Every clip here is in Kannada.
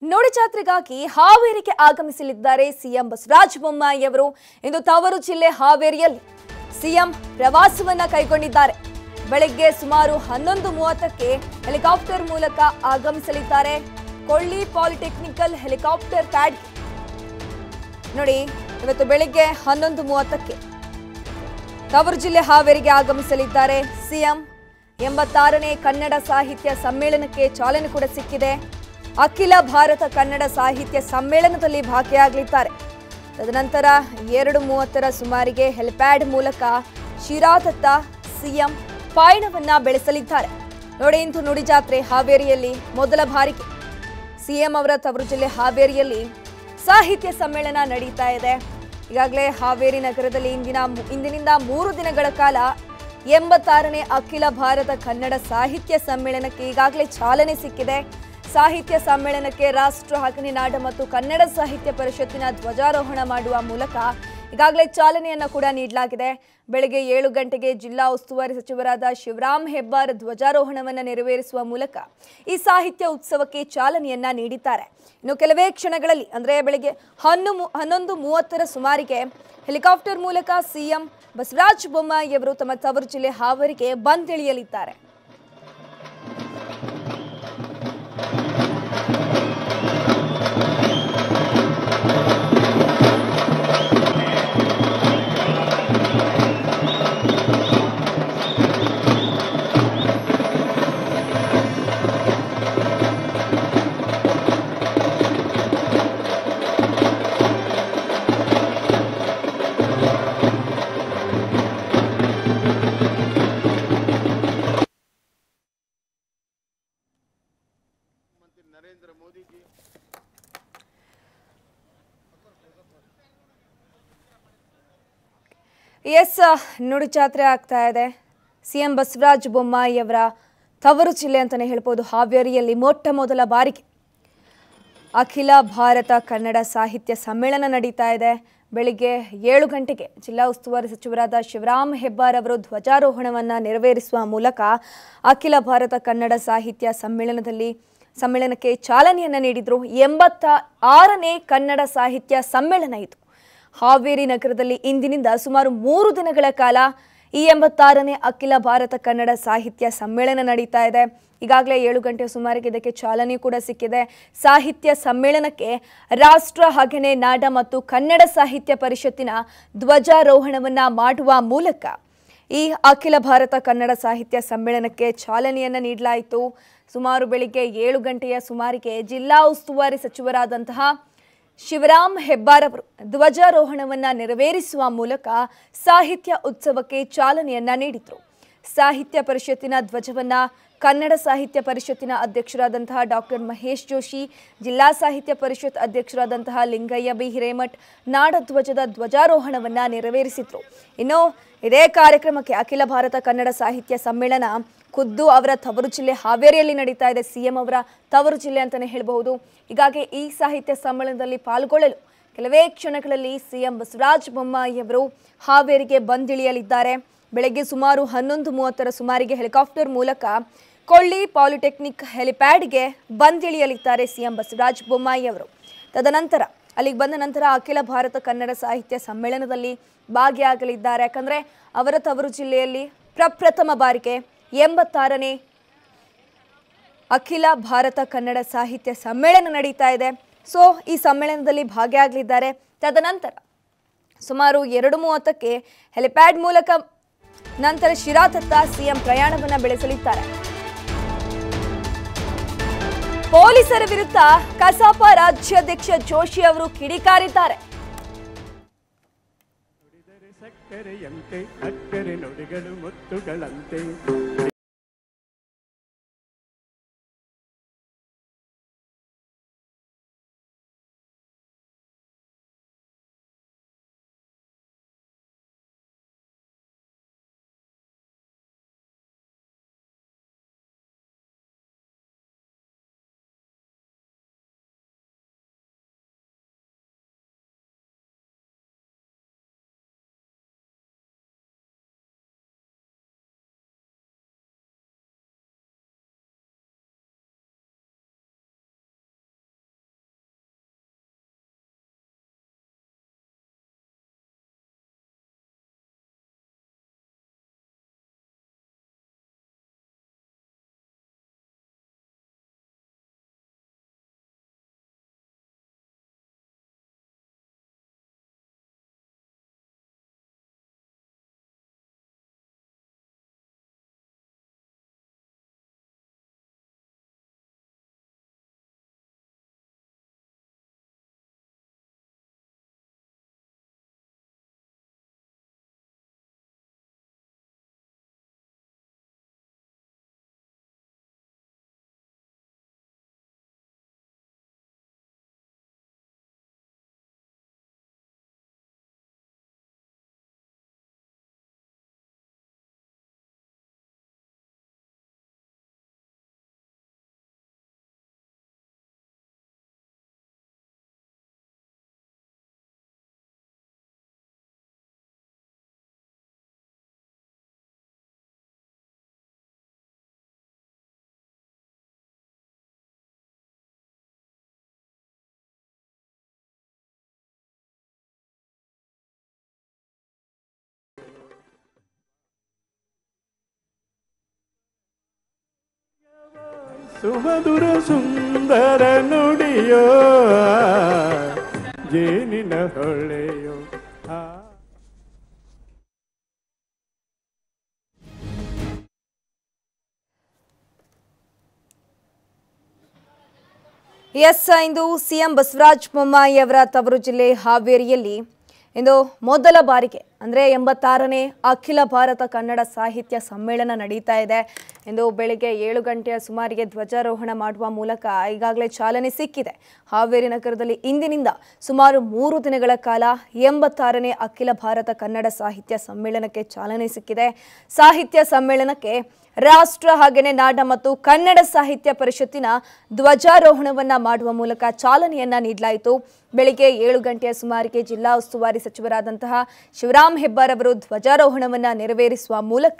ನೋಡಿ ಜಾತ್ರೆಗಾಗಿ ಹಾವೇರಿಗೆ ಆಗಮಿಸಲಿದ್ದಾರೆ ಸಿಎಂ ಬಸವರಾಜ ಬೊಮ್ಮಾಯಿ ಅವರು ಇಂದು ತವರು ಜಿಲ್ಲೆ ಹಾವೇರಿಯಲ್ಲಿ ಸಿಎಂ ಪ್ರವಾಸವನ್ನ ಕೈಗೊಂಡಿದ್ದಾರೆ ಬೆಳಗ್ಗೆ ಸುಮಾರು ಹನ್ನೊಂದು ಮೂವತ್ತಕ್ಕೆ ಹೆಲಿಕಾಪ್ಟರ್ ಮೂಲಕ ಆಗಮಿಸಲಿದ್ದಾರೆ ಕೊಳ್ಳಿ ಪಾಲಿಟೆಕ್ನಿಕಲ್ ಹೆಲಿಕಾಪ್ಟರ್ ಪ್ಯಾಡ್ ನೋಡಿ ಇವತ್ತು ಬೆಳಿಗ್ಗೆ ಹನ್ನೊಂದು ಮೂವತ್ತಕ್ಕೆ ತವರು ಜಿಲ್ಲೆ ಹಾವೇರಿಗೆ ಆಗಮಿಸಲಿದ್ದಾರೆ ಸಿಎಂ ಎಂಬತ್ತಾರನೇ ಕನ್ನಡ ಸಾಹಿತ್ಯ ಸಮ್ಮೇಳನಕ್ಕೆ ಚಾಲನೆ ಕೂಡ ಸಿಕ್ಕಿದೆ ಅಖಿಲ ಭಾರತ ಕನ್ನಡ ಸಾಹಿತ್ಯ ಸಮ್ಮೇಳನದಲ್ಲಿ ಭಾಗಿಯಾಗಲಿದ್ದಾರೆ ತದನಂತರ ಎರಡು ಮೂವತ್ತರ ಸುಮಾರಿಗೆ ಹೆಲಿಪ್ಯಾಡ್ ಮೂಲಕ ಶಿರಾದತ್ತ ಸಿಎಂ ಪಯಣವನ್ನ ಬೆಳೆಸಲಿದ್ದಾರೆ ನೋಡಿ ಇಂದು ನುಡಿ ಜಾತ್ರೆ ಹಾವೇರಿಯಲ್ಲಿ ಮೊದಲ ಬಾರಿಗೆ ಸಿಎಂ ಅವರ ತವರು ಜಿಲ್ಲೆ ಹಾವೇರಿಯಲ್ಲಿ ಸಾಹಿತ್ಯ ಸಮ್ಮೇಳನ ನಡೀತಾ ಇದೆ ಈಗಾಗಲೇ ಹಾವೇರಿ ನಗರದಲ್ಲಿ ಇಂದಿನ ಇಂದಿನಿಂದ ಮೂರು ದಿನಗಳ ಕಾಲ ಎಂಬತ್ತಾರನೇ ಅಖಿಲ ಭಾರತ ಕನ್ನಡ ಸಾಹಿತ್ಯ ಸಮ್ಮೇಳನಕ್ಕೆ ಈಗಾಗಲೇ ಚಾಲನೆ ಸಿಕ್ಕಿದೆ ಸಾಹಿತ್ಯ ಸಮ್ಮೇಳನಕ್ಕೆ ರಾಷ್ಟ್ರ ಹಗನಿ ನಾಡ ಮತ್ತು ಕನ್ನಡ ಸಾಹಿತ್ಯ ಪರಿಷತ್ತಿನ ಧ್ವಜಾರೋಹಣ ಮಾಡುವ ಮೂಲಕ ಈಗಾಗಲೇ ಚಾಲನೆಯನ್ನ ಕೂಡ ನೀಡಲಾಗಿದೆ ಬೆಳಗ್ಗೆ ಏಳು ಗಂಟೆಗೆ ಜಿಲ್ಲಾ ಉಸ್ತುವಾರಿ ಸಚಿವರಾದ ಶಿವರಾಮ್ ಹೆಬ್ಬಾರ್ ಧ್ವಜಾರೋಹಣವನ್ನು ನೆರವೇರಿಸುವ ಮೂಲಕ ಈ ಸಾಹಿತ್ಯ ಉತ್ಸವಕ್ಕೆ ಚಾಲನೆಯನ್ನ ನೀಡಿದ್ದಾರೆ ಇನ್ನು ಕೆಲವೇ ಕ್ಷಣಗಳಲ್ಲಿ ಅಂದರೆ ಬೆಳಗ್ಗೆ ಹನ್ನು ಹನ್ನೊಂದು ಮೂವತ್ತರ ಸುಮಾರಿಗೆ ಹೆಲಿಕಾಪ್ಟರ್ ಮೂಲಕ ಸಿಎಂ ಬಸವರಾಜ ಬೊಮ್ಮಾಯಿ ಅವರು ತಮ್ಮ ತವರು ಜಿಲ್ಲೆ ಹಾವೇರಿಗೆ ಬಂದಿಳಿಯಲಿದ್ದಾರೆ नरेंद्र मोदी जी ಎಸ್ ನುಡಿ ಜಾತ್ರೆ ಆಗ್ತಾ ಇದೆ ಸಿಎಂ ಬಸವರಾಜ ಬೊಮ್ಮಾಯಿ ಅವರ ತವರು ಜಿಲ್ಲೆ ಅಂತಲೇ ಹೇಳ್ಬೋದು ಹಾವೇರಿಯಲ್ಲಿ ಮೊಟ್ಟ ಮೊದಲ ಬಾರಿಗೆ ಅಖಿಲ ಭಾರತ ಕನ್ನಡ ಸಾಹಿತ್ಯ ಸಮ್ಮೇಳನ ನಡೀತಾ ಇದೆ ಬೆಳಿಗ್ಗೆ ಏಳು ಗಂಟೆಗೆ ಜಿಲ್ಲಾ ಉಸ್ತುವಾರಿ ಸಚಿವರಾದ ಶಿವರಾಮ್ ಹೆಬ್ಬಾರ್ ಅವರು ಧ್ವಜಾರೋಹಣವನ್ನು ನೆರವೇರಿಸುವ ಮೂಲಕ ಅಖಿಲ ಭಾರತ ಕನ್ನಡ ಸಾಹಿತ್ಯ ಸಮ್ಮೇಳನದಲ್ಲಿ ಸಮ್ಮೇಳನಕ್ಕೆ ಚಾಲನೆಯನ್ನು ನೀಡಿದರು ಎಂಬತ್ತ ಆರನೇ ಕನ್ನಡ ಸಾಹಿತ್ಯ ಸಮ್ಮೇಳನ ಇದು ಹಾವೇರಿ ನಗರದಲ್ಲಿ ಇಂದಿನಿಂದ ಸುಮಾರು ಮೂರು ದಿನಗಳ ಕಾಲ ಈ ಎಂಬತ್ತಾರನೇ ಅಖಿಲ ಭಾರತ ಕನ್ನಡ ಸಾಹಿತ್ಯ ಸಮ್ಮೇಳನ ನಡೀತಾ ಇದೆ ಈಗಾಗಲೇ ಏಳು ಗಂಟೆ ಸುಮಾರಿಗೆ ಇದಕ್ಕೆ ಚಾಲನೆ ಕೂಡ ಸಿಕ್ಕಿದೆ ಸಾಹಿತ್ಯ ಸಮ್ಮೇಳನಕ್ಕೆ ರಾಷ್ಟ್ರ ಹಗನೆ ನಾಡ ಮತ್ತು ಕನ್ನಡ ಸಾಹಿತ್ಯ ಪರಿಷತ್ತಿನ ಧ್ವಜಾರೋಹಣವನ್ನ ಮಾಡುವ ಮೂಲಕ ಈ ಅಖಿಲ ಭಾರತ ಕನ್ನಡ ಸಾಹಿತ್ಯ ಸಮ್ಮೇಳನಕ್ಕೆ ಚಾಲನೆಯನ್ನು ನೀಡಲಾಯಿತು ಸುಮಾರು ಬೆಳಿಗ್ಗೆ ಏಳು ಗಂಟೆಯ ಸುಮಾರಿಗೆ ಜಿಲ್ಲಾ ಉಸ್ತುವಾರಿ ಸಚಿವರಾದಂತಹ ಶಿವರಾಮ್ ಹೆಬ್ಬಾರ್ ಅವರು ಧ್ವಜಾರೋಹಣವನ್ನ ನೆರವೇರಿಸುವ ಮೂಲಕ ಸಾಹಿತ್ಯ ಉತ್ಸವಕ್ಕೆ ಚಾಲನೆಯನ್ನ ನೀಡಿದರು ಸಾಹಿತ್ಯ ಪರಿಷತ್ತಿನ ಧ್ವಜವನ್ನ ಕನ್ನಡ ಸಾಹಿತ್ಯ ಪರಿಷತ್ತಿನ ಅಧ್ಯಕ್ಷರಾದಂತಹ ಡಾಕ್ಟರ್ ಮಹೇಶ್ ಜೋಶಿ ಜಿಲ್ಲಾ ಸಾಹಿತ್ಯ ಪರಿಷತ್ ಅಧ್ಯಕ್ಷರಾದಂತಹ ಲಿಂಗಯ್ಯ ಬಿ ಹಿರೇಮಠ್ ನಾಡಧ್ವಜದ ಧ್ವಜಾರೋಹಣವನ್ನ ನೆರವೇರಿಸಿದ್ರು ಇನ್ನು ಇದೇ ಕಾರ್ಯಕ್ರಮಕ್ಕೆ ಅಖಿಲ ಭಾರತ ಕನ್ನಡ ಸಾಹಿತ್ಯ ಸಮ್ಮೇಳನ ಖುದ್ದು ಅವರ ತವರು ಜಿಲ್ಲೆ ಹಾವೇರಿಯಲ್ಲಿ ನಡೀತಾ ಇದೆ ಸಿಎಂ ಅವರ ತವರು ಜಿಲ್ಲೆ ಅಂತಲೇ ಹೇಳಬಹುದು ಹೀಗಾಗಿ ಈ ಸಾಹಿತ್ಯ ಸಮ್ಮೇಳನದಲ್ಲಿ ಪಾಲ್ಗೊಳ್ಳಲು ಕೆಲವೇ ಕ್ಷಣಗಳಲ್ಲಿ ಸಿಎಂ ಬಸವರಾಜ ಬೊಮ್ಮಾಯಿ ಅವರು ಹಾವೇರಿಗೆ ಬಂದಿಳಿಯಲಿದ್ದಾರೆ ಬೆಳಗ್ಗೆ ಸುಮಾರು ಹನ್ನೊಂದು ಮೂವತ್ತರ ಸುಮಾರಿಗೆ ಹೆಲಿಕಾಪ್ಟರ್ ಮೂಲಕ ಕೊಳ್ಳಿ ಪಾಲಿಟೆಕ್ನಿಕ್ ಹೆಲಿಪ್ಯಾಡ್ಗೆ ಬಂದಿಳಿಯಲಿದ್ದಾರೆ ಸಿಎಂ ಬಸವರಾಜ ಬೊಮ್ಮಾಯಿ ಅವರು ತದನಂತರ ಅಲ್ಲಿಗೆ ಬಂದ ನಂತರ ಅಖಿಲ ಭಾರತ ಕನ್ನಡ ಸಾಹಿತ್ಯ ಸಮ್ಮೇಳನದಲ್ಲಿ ಭಾಗಿಯಾಗಲಿದ್ದಾರೆ ಯಾಕಂದರೆ ಅವರ ತವರು ಜಿಲ್ಲೆಯಲ್ಲಿ ಪ್ರಪ್ರಥಮ ಬಾರಿಗೆ ಎಂಬತ್ತಾರನೇ ಅಖಿಲ ಭಾರತ ಕನ್ನಡ ಸಾಹಿತ್ಯ ಸಮ್ಮೇಳನ ನಡೀತಾ ಇದೆ ಸೊ ಈ ಸಮ್ಮೇಳನದಲ್ಲಿ ಭಾಗಿಯಾಗಲಿದ್ದಾರೆ ತದನಂತರ ಸುಮಾರು ಎರಡು ಮೂವತ್ತಕ್ಕೆ ಹೆಲಿಪ್ಯಾಡ್ ಮೂಲಕ ನಂತರ ಶಿರಾತತ್ತ ಸಿಎಂ ಪ್ರಯಾಣವನ್ನ ಬೆಳೆಸಲಿದ್ದಾರೆ ಪೊಲೀಸರ ವಿರುದ್ಧ ಕಸಾಪ ರಾಜ್ಯಾಧ್ಯಕ್ಷ ಜೋಶಿ ಅವರು ಕಿಡಿಕಾರಿದ್ದಾರೆ ನುಡಿದರೆ ಸಕ್ಕರೆಯಂತೆ ಅಕ್ಕರೆ ನುಡಿಗಳು ಮುತ್ತುಗಳಂತೆ ಸುಮಧುರ ಸುಂದರ ನುಡಿಯೋ ಜೇನಿನ ಹೊಳೆಯೋ ಆ ಎಸ್ ಇಂದು ಸಿಎಂ ಬಸವರಾಜ ಬೊಮ್ಮಾಯಿ ಅವರ ತವರು ಜಿಲ್ಲೆ ಹಾವೇರಿಯಲ್ಲಿ ಇಂದು ಮೊದಲ ಬಾರಿಗೆ ಅಂದರೆ ಎಂಬತ್ತಾರನೇ ಅಖಿಲ ಭಾರತ ಕನ್ನಡ ಸಾಹಿತ್ಯ ಸಮ್ಮೇಳನ ನಡೀತಾ ಇದೆ ಇಂದು ಬೆಳಿಗ್ಗೆ ಏಳು ಗಂಟೆಯ ಸುಮಾರಿಗೆ ಧ್ವಜಾರೋಹಣ ಮಾಡುವ ಮೂಲಕ ಈಗಾಗಲೇ ಚಾಲನೆ ಸಿಕ್ಕಿದೆ ಹಾವೇರಿ ನಗರದಲ್ಲಿ ಇಂದಿನಿಂದ ಸುಮಾರು ಮೂರು ದಿನಗಳ ಕಾಲ ಎಂಬತ್ತಾರನೇ ಅಖಿಲ ಭಾರತ ಕನ್ನಡ ಸಾಹಿತ್ಯ ಸಮ್ಮೇಳನಕ್ಕೆ ಚಾಲನೆ ಸಿಕ್ಕಿದೆ ಸಾಹಿತ್ಯ ಸಮ್ಮೇಳನಕ್ಕೆ ರಾಷ್ಟ್ರ ಹಾಗೆಯೇ ನಾಡ ಮತ್ತು ಕನ್ನಡ ಸಾಹಿತ್ಯ ಪರಿಷತ್ತಿನ ಧ್ವಜಾರೋಹಣವನ್ನ ಮಾಡುವ ಮೂಲಕ ಚಾಲನೆಯನ್ನ ನೀಡಲಾಯಿತು ಬೆಳಿಗ್ಗೆ ಏಳು ಗಂಟೆಯ ಸುಮಾರಿಗೆ ಜಿಲ್ಲಾ ಉಸ್ತುವಾರಿ ಸಚಿವರಾದಂತಹ ಶಿವರಾಮ್ ಹೆಬ್ಬಾರ್ ಅವರು ಧ್ವಜಾರೋಹಣವನ್ನ ನೆರವೇರಿಸುವ ಮೂಲಕ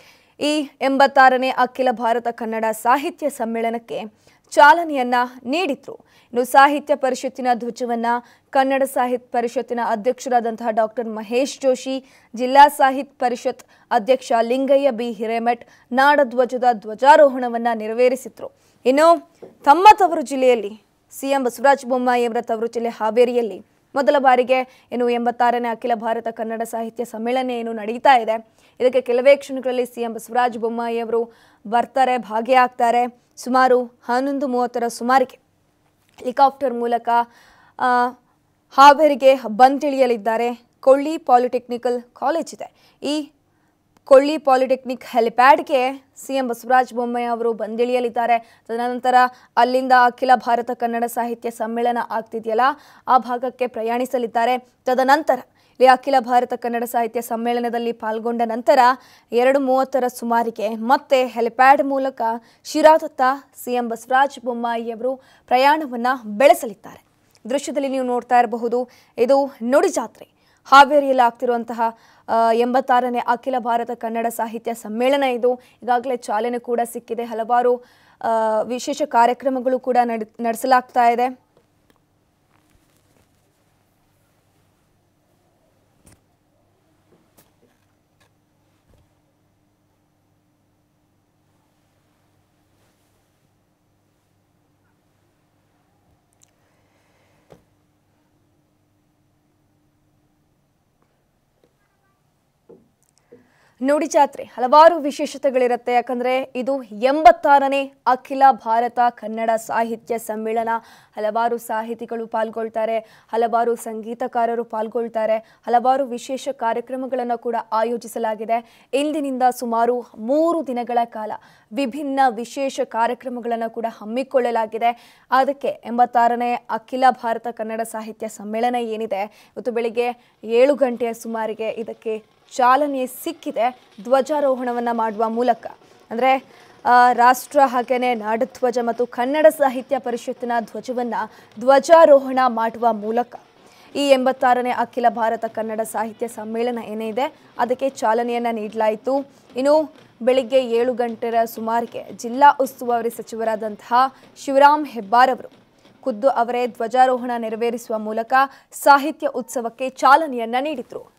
ಈ ಎಂಬತ್ತಾರನೇ ಅಖಿಲ ಭಾರತ ಕನ್ನಡ ಸಾಹಿತ್ಯ ಸಮ್ಮೇಳನಕ್ಕೆ ಚಾಲನೆಯನ್ನ ನೀಡಿದ್ರು ಇನ್ನು ಸಾಹಿತ್ಯ ಪರಿಷತ್ತಿನ ಧ್ವಜವನ್ನ ಕನ್ನಡ ಸಾಹಿತ್ಯ ಪರಿಷತ್ತಿನ ಅಧ್ಯಕ್ಷರಾದಂತಹ ಡಾಕ್ಟರ್ ಮಹೇಶ್ ಜೋಶಿ ಜಿಲ್ಲಾ ಸಾಹಿತ್ಯ ಪರಿಷತ್ ಅಧ್ಯಕ್ಷ ಲಿಂಗಯ್ಯ ಬಿ ಹಿರೇಮಠ್ ನಾಡಧ್ವಜದ ಧ್ವಜಾರೋಹಣವನ್ನ ನೆರವೇರಿಸಿದ್ರು ಇನ್ನು ತಮ್ಮ ತವರು ಜಿಲ್ಲೆಯಲ್ಲಿ ಸಿಎಂ ಬಸವರಾಜ ಬೊಮ್ಮಾಯಿ ಅವರ ತವರು ಜಿಲ್ಲೆ ಹಾವೇರಿಯಲ್ಲಿ ಮೊದಲ ಬಾರಿಗೆ ಏನು ಎಂಬತ್ತಾರನೇ ಅಖಿಲ ಭಾರತ ಕನ್ನಡ ಸಾಹಿತ್ಯ ಸಮ್ಮೇಳನ ಏನು ನಡೀತಾ ಇದೆ ಇದಕ್ಕೆ ಕೆಲವೇ ಕ್ಷಣಗಳಲ್ಲಿ ಸಿಎಂ ಬಸವರಾಜ ಬೊಮ್ಮಾಯಿ ಅವರು ಬರ್ತಾರೆ ಭಾಗಿಯಾಗ್ತಾರೆ ಸುಮಾರು ಹನ್ನೊಂದು ಮೂವತ್ತರ ಸುಮಾರಿಗೆ ಹೆಲಿಕಾಪ್ಟರ್ ಮೂಲಕ ಆ, ಹಾವೇರಿಗೆ ಬಂದಿಳಿಯಲಿದ್ದಾರೆ ಕೊಳ್ಳಿ ಪಾಲಿಟೆಕ್ನಿಕಲ್ ಕಾಲೇಜ್ ಇದೆ ಈ ಕೊಳ್ಳಿ ಪಾಲಿಟೆಕ್ನಿಕ್ ಹೆಲಿಪ್ಯಾಡ್ಗೆ ಸಿಎಂ ಬಸವರಾಜ ಬೊಮ್ಮಾಯಿ ಅವರು ಬಂದಿಳಿಯಲಿದ್ದಾರೆ ತದನಂತರ ಅಲ್ಲಿಂದ ಅಖಿಲ ಭಾರತ ಕನ್ನಡ ಸಾಹಿತ್ಯ ಸಮ್ಮೇಳನ ಆಗ್ತಿದೆಯಲ್ಲ ಆ ಭಾಗಕ್ಕೆ ಪ್ರಯಾಣಿಸಲಿದ್ದಾರೆ ತದನಂತರ ಇಲ್ಲಿ ಅಖಿಲ ಭಾರತ ಕನ್ನಡ ಸಾಹಿತ್ಯ ಸಮ್ಮೇಳನದಲ್ಲಿ ಪಾಲ್ಗೊಂಡ ನಂತರ ಎರಡು ಮೂವತ್ತರ ಸುಮಾರಿಗೆ ಮತ್ತೆ ಹೆಲಿಪ್ಯಾಡ್ ಮೂಲಕ ಶಿರಾದತ್ತ ಸಿಎಂ ಬಸವರಾಜ ಬೊಮ್ಮಾಯಿ ಅವರು ಪ್ರಯಾಣವನ್ನು ಬೆಳೆಸಲಿದ್ದಾರೆ ದೃಶ್ಯದಲ್ಲಿ ನೀವು ನೋಡ್ತಾ ಇರಬಹುದು ಇದು ನುಡಿ ಜಾತ್ರೆ ಹಾವೇರಿಯಲ್ಲಿ ಆಗ್ತಿರುವಂತಹ ಆ, ಎಂಬತ್ತಾರನೇ ಅಖಿಲ ಭಾರತ ಕನ್ನಡ ಸಾಹಿತ್ಯ ಸಮ್ಮೇಳನ ಇದು ಈಗಾಗಲೇ ಚಾಲನೆ ಕೂಡ ಸಿಕ್ಕಿದೆ ಹಲವಾರು ಆ, ವಿಶೇಷ ಕಾರ್ಯಕ್ರಮಗಳು ಕೂಡ ನಡೆ ನಡೆಸಲಾಗ್ತಾ ಇದೆ ನುಡಿ ಜಾತ್ರೆ ಹಲವಾರು ವಿಶೇಷತೆಗಳಿರುತ್ತೆ ಯಾಕಂದ್ರೆ ಇದು ಎಂಬತ್ತಾರನೇ ಅಖಿಲ ಭಾರತ ಕನ್ನಡ ಸಾಹಿತ್ಯ ಸಮ್ಮೇಳನ ಹಲವಾರು ಸಾಹಿತಿಗಳು ಪಾಲ್ಗೊಳ್ತಾರೆ ಹಲವಾರು ಸಂಗೀತಕಾರರು ಪಾಲ್ಗೊಳ್ತಾರೆ ಹಲವಾರು ವಿಶೇಷ ಕಾರ್ಯಕ್ರಮಗಳನ್ನು ಕೂಡ ಆಯೋಜಿಸಲಾಗಿದೆ ಇಂದಿನಿಂದ ಸುಮಾರು ಮೂರು ದಿನಗಳ ಕಾಲ ವಿಭಿನ್ನ ವಿಶೇಷ ಕಾರ್ಯಕ್ರಮಗಳನ್ನು ಕೂಡ ಹಮ್ಮಿಕೊಳ್ಳಲಾಗಿದೆ ಅದಕ್ಕೆ ಎಂಬತ್ತಾರನೇ ಅಖಿಲ ಭಾರತ ಕನ್ನಡ ಸಾಹಿತ್ಯ ಸಮ್ಮೇಳನ ಏನಿದೆ ಇವತ್ತು ಬೆಳಿಗ್ಗೆ ಏಳು ಗಂಟೆಯ ಸುಮಾರಿಗೆ ಇದಕ್ಕೆ ಚಾಲನೆ ಸಿಕ್ಕಿದೆ ಧ್ವಜಾರೋಹಣವನ್ನು ಮಾಡುವ ಮೂಲಕ ಅಂದರೆ ರಾಷ್ಟ್ರ ಹಾಗೆಯೇ ನಾಡಧ್ವಜ ಮತ್ತು ಕನ್ನಡ ಸಾಹಿತ್ಯ ಪರಿಷತ್ತಿನ ಧ್ವಜವನ್ನು ಧ್ವಜಾರೋಹಣ ಮಾಡುವ ಮೂಲಕ ಈ ಎಂಬತ್ತಾರನೇ ಅಖಿಲ ಭಾರತ ಕನ್ನಡ ಸಾಹಿತ್ಯ ಸಮ್ಮೇಳನ ಏನಿದೆ ಅದಕ್ಕೆ ಚಾಲನೆಯನ್ನು ನೀಡಲಾಯಿತು ಇನ್ನು ಬೆಳಿಗ್ಗೆ ಏಳು ಗಂಟೆಯ ಸುಮಾರಿಗೆ ಜಿಲ್ಲಾ ಉಸ್ತುವಾರಿ ಸಚಿವರಾದಂತಹ ಶಿವರಾಮ್ ಹೆಬ್ಬಾರ್ ಅವರು ಖುದ್ದು ಅವರೇ ಧ್ವಜಾರೋಹಣ ನೆರವೇರಿಸುವ ಮೂಲಕ ಸಾಹಿತ್ಯ ಉತ್ಸವಕ್ಕೆ ಚಾಲನೆಯನ್ನ ನೀಡಿದರು